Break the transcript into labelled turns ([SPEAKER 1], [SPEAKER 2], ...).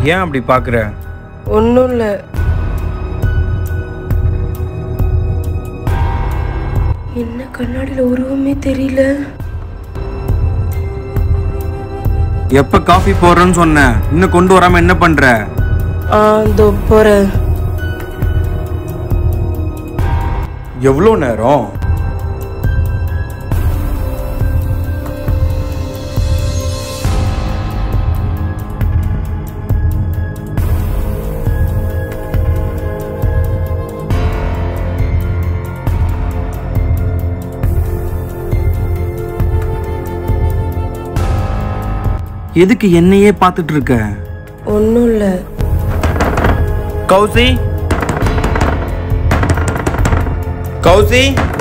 [SPEAKER 1] ஏன் அப்படி பார்க்குற
[SPEAKER 2] ஒன்றும் இல்லை என்ன கண்ணாடியில் உருவமே தெரியல
[SPEAKER 1] எப்போ காஃபி போடுறேன்னு சொன்னேன் இன்னும் கொண்டு வராமல் என்ன பண்ணுற
[SPEAKER 2] ஆ இதோ போகிறேன்
[SPEAKER 1] எவ்வளோ நேரம் எதுக்கு என்னையே பார்த்துட்டு இருக்க
[SPEAKER 2] ஒன்றும் இல்லை
[SPEAKER 1] கௌசி கௌசி